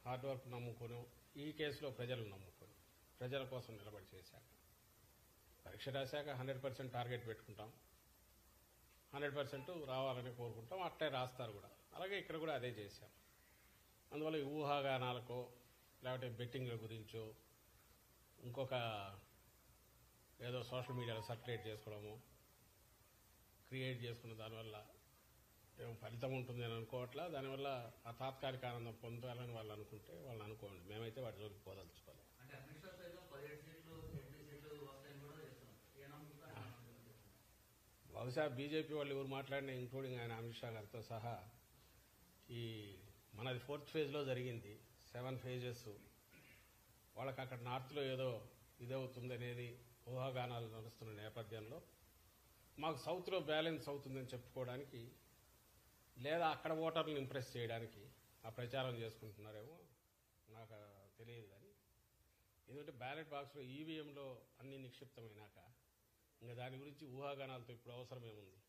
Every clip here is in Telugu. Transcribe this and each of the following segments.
హార్డ్ వర్క్ నమ్ముకొని ఈ కేసులో ప్రజలు నమ్ముకొని ప్రజల కోసం నిలబడి చేశాక పరీక్ష రాశాక హండ్రెడ్ పర్సెంట్ టార్గెట్ పెట్టుకుంటాం హండ్రెడ్ పర్సెంట్ రావాలని కోరుకుంటాం అట్లే రాస్తారు కూడా అలాగే ఇక్కడ కూడా అదే చేశాం అందువల్ల ఈ ఊహాగానాలకో లేకపోతే బెట్టింగ్ల గురించో ఇంకొక ఏదో సోషల్ మీడియాలో సర్క్యులేట్ చేసుకోవడము క్రియేట్ చేసుకున్న దానివల్ల ఏం ఫలితం ఉంటుంది అని అనుకోవట్లా దానివల్ల ఆ తాత్కాలిక ఆనందం పొందాలని వాళ్ళు అనుకుంటే వాళ్ళు అనుకోండి మేమైతే వాటి జోలికి పోదలుచుకోలేదు అంటే అమిత్ షా సైతం పదిహేడు సీట్లు ఎంపీ సీట్లు వస్తాయని కూడా చేస్తున్నారు ఏ నమ్మకంతో ఆయన నమ్మకం చేస్తున్నారు. బహుశా బీజేపీ వాళ్ళు ఎవరు మాట్లాడిన ఇంక్లూడింగ్ ఆయన అమిత్ షా గారితో సహా ఈ మనది ఫోర్త్ ఫేజ్లో జరిగింది సెవెన్ ఫేజెస్ వాళ్ళకి అక్కడ నార్త్లో ఏదో ఇదవుతుంది అనేది ఊహాగానాలు నడుస్తున్న నేపథ్యంలో మాకు సౌత్లో బ్యాలెన్స్ అవుతుందని చెప్పుకోవడానికి లేదా అక్కడ ఓటర్లను ఇంప్రెస్ చేయడానికి ఆ ప్రచారం చేసుకుంటున్నారేమో నాకు తెలియదు కానీ ఎందుకంటే బ్యాలెట్ బాక్స్లో ఈవీఎంలో అన్ని నిక్షిప్తమైనాక ఇంకా దాని గురించి ఊహాగానాలతో ఇప్పుడు అవసరమేముంది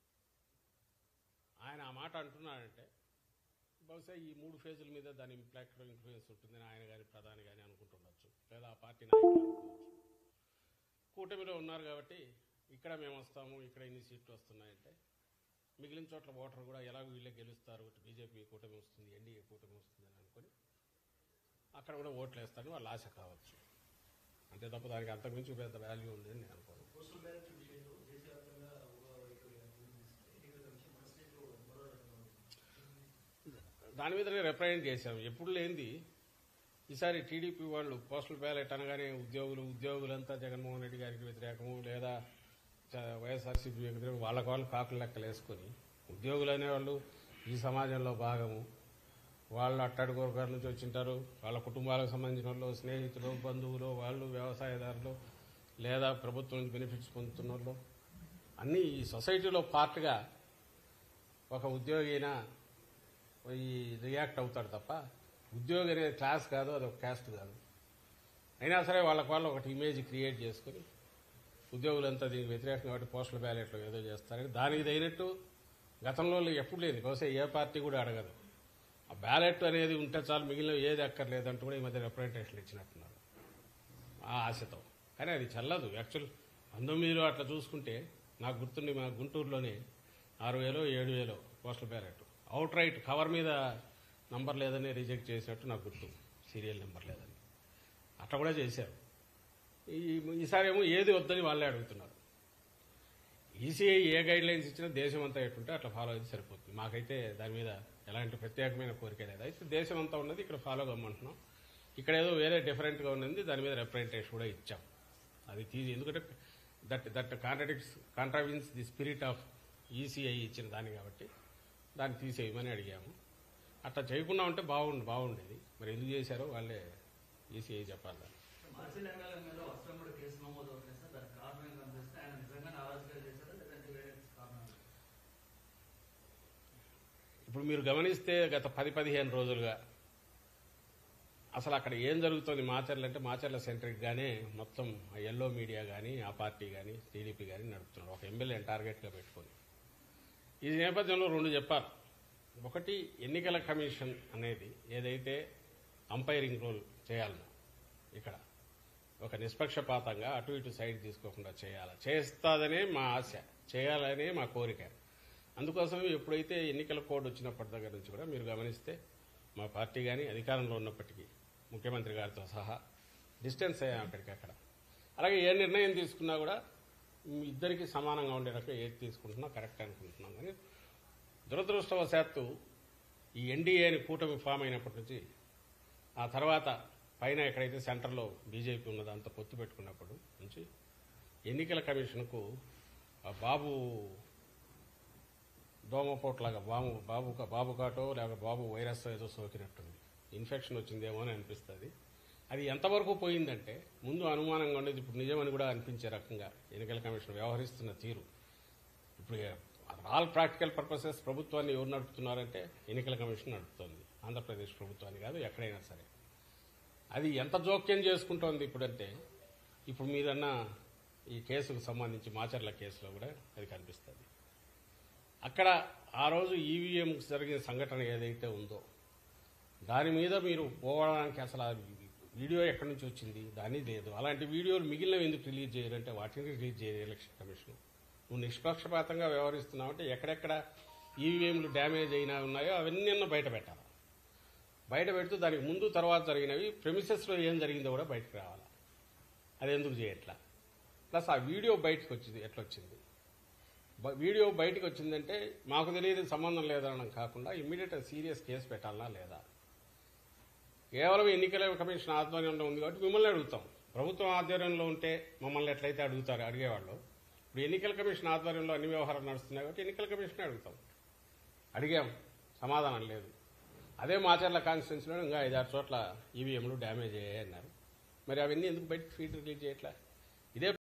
ఆయన ఆ మాట అంటున్నాడంటే బహుశా ఈ మూడు ఫేజుల మీద దాని ఇంపాక్ట్ ఇన్ఫ్లుయెన్స్ ఉంటుందని ఆయన కానీ ప్రధాని కానీ అనుకుంటుండొచ్చు లేదా ఆ పార్టీ నాయకులు అనుకోవచ్చు కూటమిలో ఉన్నారు కాబట్టి ఇక్కడ మేము వస్తాము ఇక్కడ ఇన్ని సీట్లు వస్తున్నాయంటే మిగిలిన చోట్ల ఓటర్ కూడా ఎలాగో వీళ్ళే గెలుస్తారు ఇటు బీజేపీ కూటమి వస్తుంది ఎన్డీఏ కూటమి వస్తుంది అని అనుకుని అక్కడ కూడా ఓట్లు వేస్తారని వాళ్ళ ఆశ కావచ్చు అంతే తప్ప దానికి అంతకుమించి పెద్ద వాల్యూ ఉంది అని నేను అనుకోను పోస్టల్ బ్యాలెట్ విషయంలో దేశవ్యాప్తంగా ఒక వైఖరి తీసుకుంటే ఎన్నికల కమిషన్ మన స్టేట్లో మరో రకంగా ఉంది. దాని మీదనే రిప్రజెంట్ చేశాం ఎప్పుడు లేనిది ఈసారి టీడీపీ వాళ్ళు పోస్టల్ బ్యాలెట్ అనగానే ఉద్యోగులు ఉద్యోగులంతా జగన్మోహన్ రెడ్డి గారికి వ్యతిరేకము లేదా చ- వైఎస్ఆర్సీపీ వ్యతిరేకం వాళ్ళకి వాళ్ళు కాకులు లెక్కలు వేసుకొని ఉద్యోగులు అనేవాళ్ళు ఈ సమాజంలో భాగము వాళ్ళు అట్టడుగు వర్గాల నుంచి వచ్చింటారు వాళ్ళ కుటుంబాలకు సంబంధించిన వాళ్ళు స్నేహితులు బంధువులు వాళ్ళు వ్యవసాయదారులు లేదా ప్రభుత్వం నుంచి బెనిఫిట్స్ పొందుతున్న వాళ్ళు అన్నీ ఈ సొసైటీలో పార్ట్గా ఒక ఉద్యోగి అయినా ఈ రియాక్ట్ అవుతాడు తప్ప ఉద్యోగి అనేది క్లాస్ కాదు అది ఒక క్యాస్ట్ కాదు అయినా సరే వాళ్ళకి వాళ్ళు ఒకటి ఇమేజ్ క్రియేట్ చేసుకుని ఉద్యోగులంతా దీనికి వ్యతిరేకంగా కాబట్టి పోస్టల్ బ్యాలెట్లో ఏదో చేస్తారని దానికి తగినట్టు గతంలో ఎప్పుడు లేదు బహుశా ఏ పార్టీ కూడా అడగదు ఆ బ్యాలెట్ అనేది ఉంటే చాలు మిగిలిన ఏది అక్కర్లేదంటూ కూడా ఈ మధ్య రిప్రజెంటేషన్ ఇచ్చినట్టున్నారు ఆ ఆశతో కానీ అది చల్లదు యాక్చువల్ పంతొమ్మిదిలో అట్లా చూసుకుంటే నాకు గుర్తుండి మా గుంటూరులోనే ఆరు వేలో ఏడు వేలో postal ballot out right cover మీద నంబర్ లేదని రిజెక్ట్ చేసినట్టు నాకు గుర్తు సీరియల్ నెంబర్ లేదని అట్లా కూడా చేశారు ఈ ఈసారి ఏమో ఏది వద్దని వాళ్ళే అడుగుతున్నారు ఈసీఐ ఏ గైడ్ లైన్స్ ఇచ్చినా దేశం అంతా ఎట్టుంటే అట్లా ఫాలో అయితే సరిపోతుంది మాకైతే దాని మీద ఎలాంటి ప్రత్యేకమైన కోరిక లేదు అయితే దేశం అంతా ఉన్నది ఇక్కడ ఫాలో కమ్మంటున్నాం ఇక్కడ ఏదో వేరే డిఫరెంట్గా ఉన్నది దాని మీద రిప్రజెంటేషన్ కూడా ఇచ్చాం అది తీసి ఎందుకంటే that that contradicts contravenes the spirit of ECI ఇచ్చిన దాన్ని కాబట్టి దాన్ని తీసేయమని అడిగాము అట్లా చేయకుండా ఉంటే బాగుండు బాగుండేది మరి ఎందుకు చేశారో వాళ్ళే ఈసీఐ చెప్పాలి దాన్ని. మార్చి ఎమ్మెల్యే మీద వస్త్రం కూడా కేసు నమోదు అవుతుంది సార్ దానికి కారణం ఏం కనిపిస్తే ఆయన నిజంగా అరాజకాలు చేశారా లేదంటే వేరే కారణం ఇప్పుడు మీరు గమనిస్తే గత పది పదిహేను రోజులుగా అసలు అక్కడ ఏం జరుగుతుంది మాచర్లు అంటే మాచర్ల సెంట్రిక్ గానే మొత్తం ఆ ఎల్లో మీడియా కానీ ఆ పార్టీ కానీ టీడీపీ కానీ నడుపుతున్నారు ఒక ఎమ్మెల్యేని టార్గెట్గా పెట్టుకొని ఈ నేపథ్యంలో రెండు చెప్పారు ఒకటి ఎన్నికల కమిషన్ అనేది ఏదైతే అంపైరింగ్ రోల్ చేయాలనో ఇక్కడ ఒక నిష్పక్షపాతంగా అటు ఇటు సైడ్ తీసుకోకుండా చేయాలి చేస్తాదనే మా ఆశ చేయాలనే మా కోరిక అందుకోసం ఎప్పుడైతే ఎన్నికల కోడ్ వచ్చినప్పటి దగ్గర నుంచి కూడా మీరు గమనిస్తే మా పార్టీ కానీ అధికారంలో ఉన్నప్పటికీ ముఖ్యమంత్రి గారితో సహా డిస్టెన్స్ అయ్యాం అక్కడికక్కడ అలాగే ఏ నిర్ణయం తీసుకున్నా కూడా మీ ఇద్దరికి సమానంగా ఉండే రకం ఏది తీసుకుంటున్నా కరెక్ట్ అనుకుంటున్నాం కానీ దురదృష్టవశాత్తు ఈ ఎన్డీఏని కూటమి ఫామ్ అయినప్పటి నుంచి ఆ తర్వాత పైన ఎక్కడైతే సెంటర్లో బీజేపీ ఉన్నదో అంత పొత్తు పెట్టుకున్నప్పుడు నుంచి ఎన్నికల కమిషన్కు ఆ బాబు దోమపోట్లాగా బాబు బాబు బాబు కాటో లేక బాబు వైరస్ ఏదో సోకినట్టుంది ఇన్ఫెక్షన్ వచ్చిందేమో అని అనిపిస్తుంది అది ఎంతవరకు పోయిందంటే ముందు అనుమానంగా ఉండేది ఇప్పుడు నిజమని కూడా అనిపించే రకంగా ఎన్నికల కమిషన్ వ్యవహరిస్తున్న తీరు ఇప్పుడు ఆల్ ప్రాక్టికల్ పర్పసెస్ ప్రభుత్వాన్ని ఎవరు నడుపుతున్నారంటే ఎన్నికల కమిషన్ నడుపుతోంది ఆంధ్రప్రదేశ్ ప్రభుత్వాన్ని కాదు ఎక్కడైనా సరే అది ఎంత జోక్యం చేసుకుంటోంది ఇప్పుడంటే ఇప్పుడు మీరన్న ఈ కేసుకు సంబంధించి మాచర్ల కేసులో కూడా అది కనిపిస్తుంది అక్కడ ఆ రోజు ఈవీఎం జరిగిన సంఘటన ఏదైతే ఉందో దాని మీద మీరు పోవడానికి అసలు ఆ వీడియో ఎక్కడి నుంచి వచ్చింది దాని లేదు అలాంటి వీడియోలు మిగిలినవి ఎందుకు రిలీజ్ చేయాలంటే వాటిని రిలీజ్ చేయాలి ఎలక్షన్ కమిషన్ నువ్వు నిష్పక్షపాతంగా వ్యవహరిస్తున్నావు అంటే ఎక్కడెక్కడ ఈవీఎంలు డ్యామేజ్ అయినా ఉన్నాయో అవన్నీ బయట పెట్టాలి బయట పెడుతూ దానికి ముందు తర్వాత జరిగినవి ప్రెమిసెస్లో ఏం జరిగిందో కూడా బయటకు రావాలి అది ఎందుకు చేయట్లా ప్లస్ ఆ వీడియో బయటకు వచ్చింది ఎట్లా వచ్చింది బ- వీడియో బయటకు వచ్చిందంటే మాకు తెలియదు సంబంధం లేదనడం కాకుండా ఇమ్మీడియట్ సీరియస్ కేసు పెట్టాలనా లేదా కేవలం ఎన్నికల కమిషన్ ఆధ్వర్యంలో ఉంది కాబట్టి మిమ్మల్ని అడుగుతాం ప్రభుత్వం ఆధ్వర్యంలో ఉంటే మమ్మల్ని ఎట్లయితే అడుగుతారు అడిగేవాళ్ళు ఇప్పుడు ఎన్నికల కమిషన్ ఆధ్వర్యంలో అన్ని వ్యవహారాలు నడుస్తున్నాయి కాబట్టి ఎన్నికల కమిషన్ అడుగుతాం అడిగాం సమాధానం లేదు అదే మాచర్ల కాన్స్టిట్యున్సీలో ఇంకా ఐదారు చోట్ల ఈవీఎంలు డ్యామేజ్ అయ్యాయి అన్నారు మరి అవన్నీ ఎందుకు బయటకు ఫీడ్ రిలీజ్ చేయట్లా ఇదే